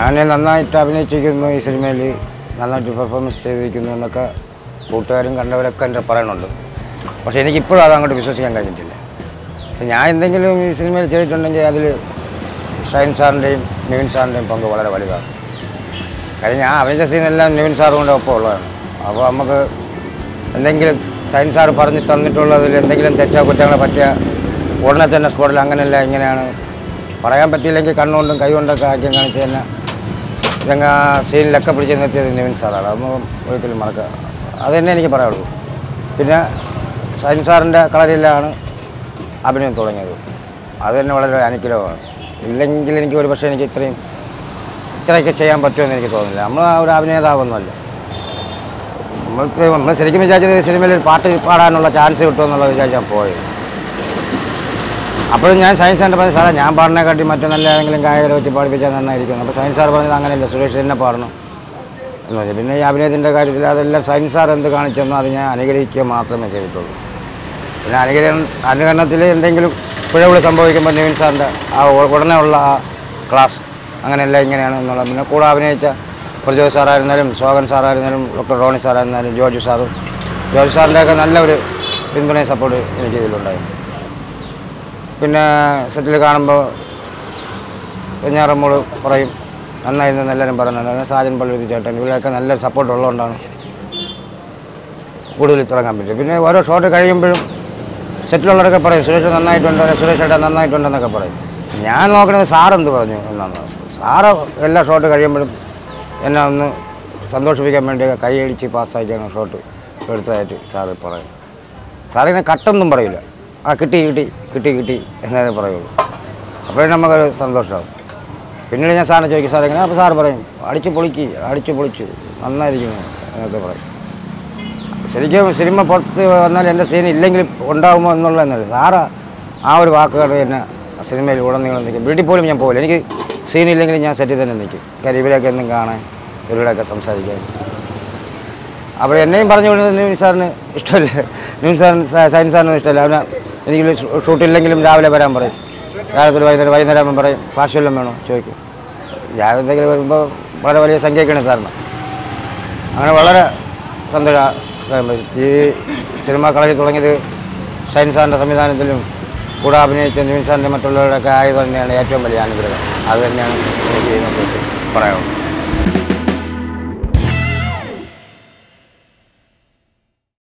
ഞാൻ നന്നായിട്ട് അഭിനയിച്ചിരിക്കുന്നു ഈ സിനിമയിൽ നന്നായിട്ട് പെർഫോമൻസ് ചെയ്തിരിക്കുന്നു എന്നൊക്കെ കൂട്ടുകാരും കണ്ടവരൊക്കെ എൻ്റെ പറയുന്നുണ്ട് പക്ഷേ എനിക്കിപ്പോഴും അത് അങ്ങോട്ട് വിശ്വസിക്കാൻ കഴിഞ്ഞിട്ടില്ല അപ്പോൾ ഞാൻ എന്തെങ്കിലും ഈ സിനിമയിൽ ചെയ്തിട്ടുണ്ടെങ്കിൽ അതിൽ ഷൈൻ സാറിൻ്റെയും നിവിൻ സാറിൻ്റെയും പങ്ക് വളരെ വലുതാണ് കാര്യം ഞാൻ അഭിനയിച്ച സീനെല്ലാം നിവിൻ സാറും കൊണ്ട് ഒപ്പം ഉള്ളതാണ് അപ്പോൾ നമുക്ക് എന്തെങ്കിലും ഷൈൻ സാർ പറഞ്ഞ് തന്നിട്ടുള്ളതിൽ എന്തെങ്കിലും തെറ്റോ കുറ്റങ്ങളോ പറ്റിയ ഉടനെ തന്നെ സ്പോട്ടിൽ അങ്ങനെയല്ല ഇങ്ങനെയാണ് പറയാൻ പറ്റിയില്ലെങ്കിൽ കണ്ണുകൊണ്ടും കൈ കൊണ്ടൊക്കെ ആക്കി കാണിച്ച് തന്നെ രംഗ സീനിലൊക്കെ പിടിച്ച് നിർത്തിയത് നിവിൻ സാറാണ് അത് ഒരിക്കലും മറക്കുക അത് തന്നെ എനിക്ക് പറയാനുള്ളൂ പിന്നെ ഷൈൻ സാറിൻ്റെ കളരിലാണ് അഭിനയം തുടങ്ങിയത് അത് തന്നെ വളരെ അനുഗ്രഹമാണ് ഇല്ലെങ്കിൽ എനിക്ക് ഒരു പക്ഷേ എനിക്ക് ഇത്രയും ഇത്രയൊക്കെ ചെയ്യാൻ പറ്റുമെന്ന് എനിക്ക് തോന്നുന്നില്ല നമ്മൾ ആ ഒരു അഭിനേതാവൊന്നുമല്ല നമ്മൾക്ക് നമ്മൾ ശരിക്കും വിചാരിച്ചത് സിനിമയിൽ ഒരു പാട്ട് പാടാനുള്ള ചാൻസ് കിട്ടുമെന്നുള്ള വിചാരിച്ചാൽ പോയത് അപ്പോഴും ഞാൻ സയൻസ് സെൻ്റർ പറഞ്ഞ സാറേ ഞാൻ പാടിനെക്കാട്ടി മറ്റു നല്ല ഏതെങ്കിലും ഗായകരെ വെച്ച് പാടിപ്പിച്ചാൽ നന്നായിരിക്കും അപ്പോൾ സയൻസ് സാർ പറഞ്ഞത് അങ്ങനെയല്ല സുരേഷ് തന്നെ പാടണം എന്ന് പറഞ്ഞു പിന്നെ ഈ അഭിനയത്തിൻ്റെ കാര്യത്തിൽ അതെല്ലാം സയൻസ് സാർ എന്ത് കാണിച്ചെന്നോ അത് ഞാൻ അനുകരിക്കുക മാത്രമേ ചെയ്തിട്ടുള്ളൂ പിന്നെ അനുകരണം അനുകരണത്തിൽ എന്തെങ്കിലും പിഴവുകൾ സംഭവിക്കുമ്പോൾ നിവിൻ സാറിൻ്റെ ആ ഉ- ഉടനെ ഉള്ള ആ ക്ലാസ് അങ്ങനെയല്ല ഇങ്ങനെയാണ് എന്നുള്ള പിന്നെ കൂടെ അഭിനയിച്ച പ്രജോയ് സാറായിരുന്നാലും ശോഭൻ സാറായിരുന്നാലും ഡോക്ടർ റോണി സാറായിരുന്നാലും ജോർജ് സാറും ജോർജ് സാറിൻ്റെയൊക്കെ നല്ലൊരു പിന്തുണയും സപ്പോർട്ട് എനിക്ക് ഇതിലുണ്ടായിരുന്നു പിന്നെ സെറ്റിൽ കാണുമ്പോൾ കുഞ്ഞാറമ്മോട് പറയും നന്നായിരുന്നു എല്ലാവരും പറയുന്നുണ്ട് സാജൻ പള്ളുരുത്തി ചേട്ടൻ ഇവരൊക്കെ നല്ലൊരു സപ്പോർട്ട് ഉള്ളതുകൊണ്ടാണ് കൂടുതൽ തിളങ്ങാൻ പറ്റും പിന്നെ ഓരോ ഷോട്ട് കഴിയുമ്പോഴും സെറ്റിലുള്ളവരൊക്കെ പറയും സുരേഷ് നന്നായിട്ടുണ്ട് അല്ലെ സുരേഷ് ഏട്ടാ നന്നായിട്ടുണ്ടെന്നൊക്കെ പറയും ഞാൻ നോക്കുന്നത് സാറെന്ത് പറഞ്ഞു എന്നാണ് സാറ് എല്ലാ ഷോട്ട് കഴിയുമ്പോഴും എന്നെ ഒന്ന് സന്തോഷിപ്പിക്കാൻ വേണ്ടി കൈയടിച്ച് പാസ്സായിട്ടാണ് ഷോട്ട് എടുത്തതായിട്ട് സാറ് പറയും സാറിങ്ങനെ കട്ടൊന്നും പറയില്ല ആ കിട്ടി കിട്ടി കിട്ടി കിട്ടി എന്നേ പറയുള്ളൂ അപ്പോഴേ നമുക്കൊരു സന്തോഷമാവും പിന്നീട് ഞാൻ സാറിനെ ചോദിക്കും സാർ എങ്ങനെ അപ്പോൾ സാറ് പറയും അടിച്ച് പൊളിക്ക് അടിച്ച് പൊളിച്ചു നന്നായിരിക്കുന്നു എന്നൊക്കെ പറയും ശരിക്കും സിനിമ പുറത്ത് വന്നാൽ എൻ്റെ സീൻ ഇല്ലെങ്കിൽ ഉണ്ടാകുമോ എന്നുള്ളതെന്നല്ല സാറ് ആ ഒരു വാക്കുകൾ എന്നെ സിനിമയിൽ ഉടനീളം നിൽക്കും വീട്ടിൽ പോലും ഞാൻ പോകില്ല എനിക്ക് സീൻ ഇല്ലെങ്കിൽ ഞാൻ സെറ്റിൽ തന്നെ നിൽക്കും കാര്യം ഇവരെയൊക്കെ എന്നും കാണാൻ ഇവരോടൊക്കെ സംസാരിക്കാൻ അപ്പോൾ എന്നെയും പറഞ്ഞു വിടുന്നത് ന്യൂൻ സാറിന് ഇഷ്ടമല്ല ന്യൂൻ സാറിന് സ- സയൻസ് സാറിന് ഇഷ്ടമല്ല അവന് എനിക്ക് ഷൂട്ടില്ലെങ്കിലും രാവിലെ വരാൻ പറയും രാവിലത്തെ വൈകുന്നേരം വൈകുന്നേരം ആകുമ്പോൾ പറയും ഭാഷ വല്ലതും വേണോ ചോദിക്കും രാവിലെ എന്തെങ്കിലും വരുമ്പോൾ വളരെ വലിയ സംഖ്യയൊക്കെയാണ് സാറിന് അങ്ങനെ വളരെ സന്തോഷ ഈ സിനിമ കളരി തുടങ്ങിയത് ഷൈൻ സാറിൻ്റെ സംവിധാനത്തിലും കൂടെ അഭിനയിച്ച നിവിൻ സാറിൻ്റെ മറ്റുള്ളവരുടെയൊക്കെ ആയത് തന്നെയാണ് ഏറ്റവും വലിയ അനുഗ്രഹം അത് തന്നെയാണ് എനിക്ക് ഇതിനെക്കുറിച്ച് പറയാനുള്ളത്